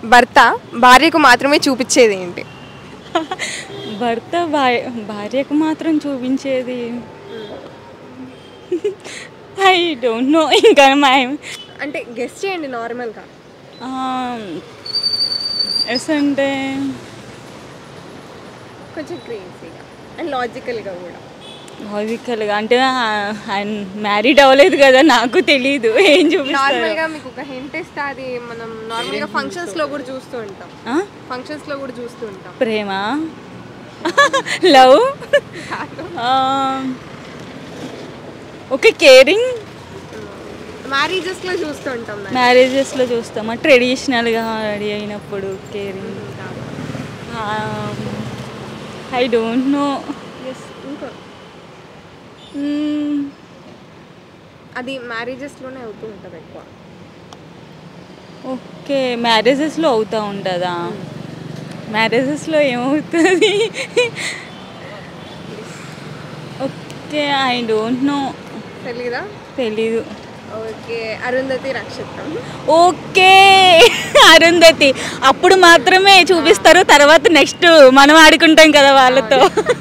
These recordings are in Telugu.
భర్త భార్యకు మాత్రమే చూపించేది ఏంటి భర్త భార్య భార్యకు మాత్రం చూపించేది ఐ డోంట్ నో ఇంకా మై అంటే గెస్ట్ చేయండి నార్మల్గా ఎస్ అంటే కొంచెం క్రేజీగా అండ్ లాజికల్గా కూడా లాజికల్గా అంటే ఆయన మ్యారీడ్ అవ్వలేదు కదా నాకు తెలీదు ఏం చూపిస్తారు నార్మల్గా మీకు ఒక హింట్ ఇస్తే అది మనం నార్మల్గా ఫంక్షన్స్లో కూడా చూస్తూ ఉంటాం ఆ? ఫంక్షన్స్లో కూడా చూస్తూ ఉంటాం ప్రేమ లవ్ ఓకే కేరింగ్ మ్యారేజెస్లో చూస్తూ ఉంటాం దాన్ని. మ్యారేజెస్లో చూస్తామా ట్రెడిషనల్గా రెడీ అయినప్పుడు కేరింగ్ ఐ డోంట్ నో ఇంకో అది మ్యారేజెస్లోనే అవుతూ ఉంటుంది ఎక్కువ ఓకే మ్యారేజెస్లో అవుతూ ఉంటుందా మ్యారేజెస్లో ఏమవుతుంది ఓకే ఐ డోంట్ నో తెలీదా తెలీదు ఓకే అరుంధతి నక్షత్రం ఓకే అరుంధతి అప్పుడు మాత్రమే చూపిస్తారు తర్వాత నెక్స్ట్ మనం ఆడుకుంటాం కదా వాళ్ళతో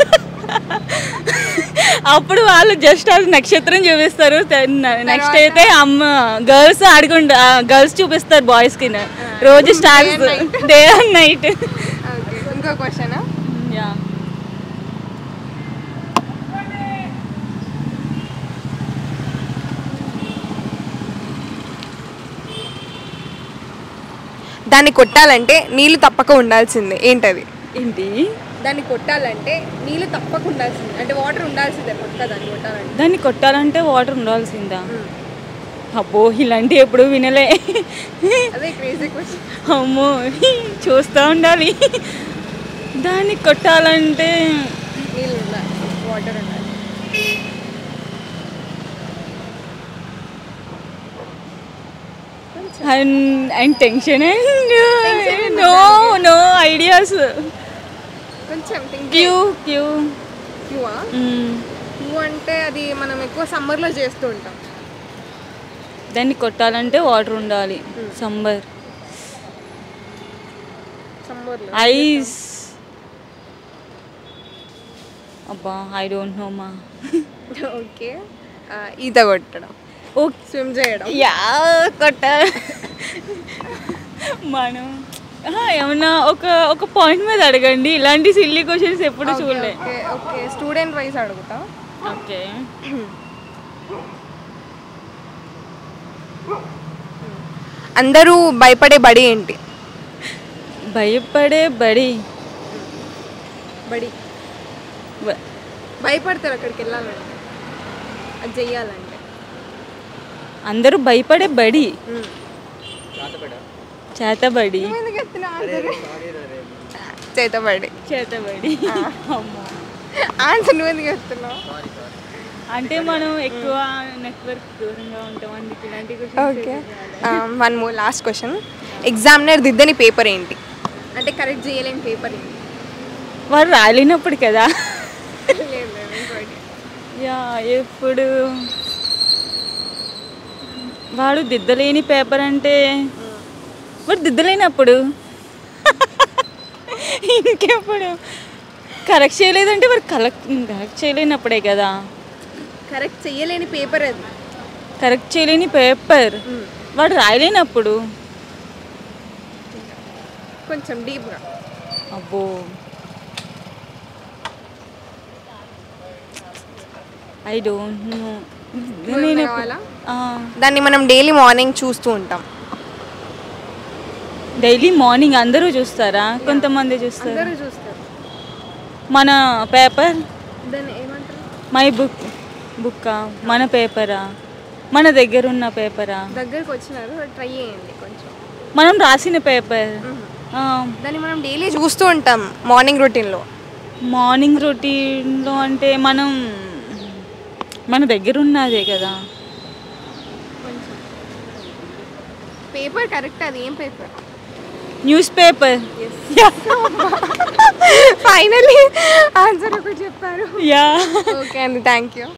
అప్పుడు వాళ్ళు జస్ట్ అది నక్షత్రం చూపిస్తారు నెక్స్ట్ అయితే అమ్మ గర్ల్స్ ఆడుకుంటా గర్ల్స్ చూపిస్తారు బాయ్స్ కి రోజు stars day and night okay ఇంకో క్వశ్చన్ యా దాన్ని కొట్టాలంటే నీళ్ళు తప్పక ఉండాల్సిందే ఏంటది ఏంటి దాన్ని కొట్టాలంటే నీళ్ళు తప్పక ఉండాల్సిందే అంటే వాటర్ ఉండాల్సిందే పక్క దాన్ని కొట్టాలంటే దాన్ని కొట్టాలంటే వాటర్ ఉండాల్సిందా అబ్బో ఇలాంటివి ఎప్పుడు వినలే అదే క్రేజీ క్వశ్చన్ అమ్మో చూస్తూ ఉండాలి దాన్ని కొట్టాలంటే నీళ్ళు ఉండాలి వాటర్ ఉండాలి and and tension no no ideas కొంచెం థింక్ క్యూ క్యూ క్యూవా క్యూ అంటే అది మనం ఎక్కువ సమ్మర్లో చేస్తూ ఉంటాం దాన్ని కొట్టాలంటే వాటర్ ఉండాలి సంబర్ సమ్మర్లో ఐస్ అబ్బా ఐ డోంట్ నో మా ఓకే ఈత కొట్టడం ఓకే స్విమ్ చేయడం యా కొట్ట మనం ఆహా, ఏమన్నా ఒక ఒక పాయింట్ మీద అడగండి ఇలాంటి సిల్లీ క్వశ్చన్స్ ఎప్పుడు చూడలే ఓకే ఓకే స్టూడెంట్ వైజ్ అడుగుతా ఓకే అందరూ భయపడే బడి ఏంటి భయపడే బడి బడి బ- భయపడతారు అక్కడికి వెళ్ళాలంటే అది చెయ్యాలంటే అందరూ భయపడే బడి చేతబడి ఎందుకు చెప్తున్నా ఆన్సర్ చేతబడి చేతబడి అమ్మో ఆన్సర్ నువ్వు ఎందుకు చెప్తున్నావు అంటే మనం ఎక్కువ నెట్వర్క్ దూరంగా ఉంటాం అందుకు ఇలాంటి okay one more last question examiner దిద్దని పేపర్ ఏంటి అంటే కరెక్ట్ చేయలేని పేపర్ ఏంటి వారు రాలేనప్పుడు కదా లేదు లేదు ఇంకోటి యా ఎప్పుడు వాడు దిద్దలేని పేపర్ అంటే వాడు దిద్దలేనప్పుడు ఇంకెప్పుడు కరెక్ట్ చేయలేదంటే వాడు కరెక్ట్ కరెక్ట్ చేయలేనప్పుడే కదా కరెక్ట్ చేయలేని పేపర్ అది కరెక్ట్ చేయలేని పేపర్ వాడు రాయలేనప్పుడు కొంచెం డీప్గా అబ్బో ఐ డోంట్ నో నేను కావాలా ఆ, దాన్ని మనం డైలీ మార్నింగ్ చూస్తూ ఉంటాం డైలీ మార్నింగ్ అందరూ చూస్తారా కొంతమంది చూస్తారు అందరూ చూస్తారు మన పేపర్ దాన్ని ఏమంటారు మై బుక్ బుక్కా మన పేపరా మన దగ్గర ఉన్న పేపరా దగ్గరకు వచ్చినారు ట్రై చేయండి కొంచెం మనం రాసిన పేపర్ దాన్ని మనం డైలీ చూస్తూ ఉంటాం మార్నింగ్ రొటీన్లో మార్నింగ్ రొటీన్లో అంటే మనం మన దగ్గర ఉన్నదే కదా కొంచెం పేపర్ కరెక్ట్ అది ఏం paper newspaper finally answer ఒకటి చెప్పారు యా ఓకే అండి థ్యాంక్ యూ